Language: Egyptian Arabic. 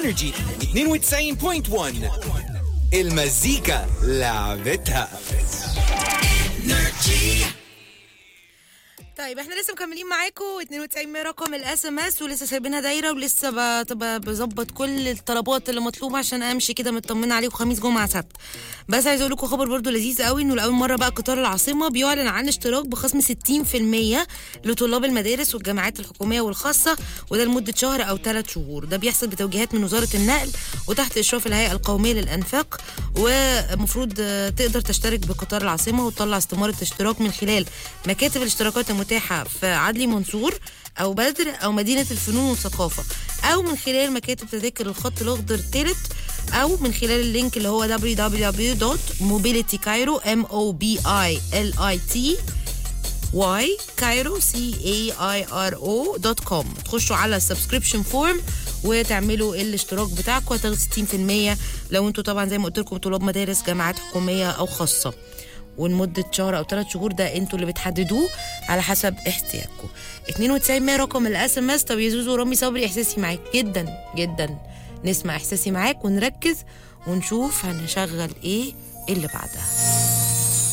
انرجي 92.1 المزيكا لعبتها طيب احنا لسه مكملين معاكم 92 رقم الاس ام اس ولسه سايبينها دايره ولسه ب- ب- بظبط كل الطلبات اللي مطلوبه عشان امشي كده مطمنه عليكم خميس جمعه سبت بس عايز اقول لكم خبر برضو لذيذ قوي انه لاول مره بقى قطار العاصمه بيعلن عن اشتراك بخصم 60% لطلاب المدارس والجامعات الحكوميه والخاصه وده لمده شهر او ثلاث شهور ده بيحصل بتوجيهات من وزاره النقل وتحت اشراف الهيئه القوميه للانفاق ومفروض آه، تقدر تشترك بقطار العاصمه وتطلع استماره اشتراك من خلال مكاتب الاشتراكات المتاحه في عدلي منصور او بدر او مدينه الفنون والثقافه او من خلال مكاتب تذاكر الخط الاخضر الثالث او من خلال اللينك اللي هو www.mobilitycairo m o b i l i t واي كايرو سي اي اي ار او دوت كوم تخشوا على السبسكريبشن فورم وتعملوا الاشتراك بتاعكم هتاخدوا 60% لو انتوا طبعا زي ما قلت لكم طلاب مدارس جامعات حكوميه او خاصه ولمدة شهر أو ثلاث شهور ده انتوا اللي بتحددوه على حسب احتياجكم 92 رقم الاس ام اس طب يا زوزو رامي صبري احساسي معاك جدا جدا نسمع احساسي معاك ونركز ونشوف هنشغل ايه اللي بعدها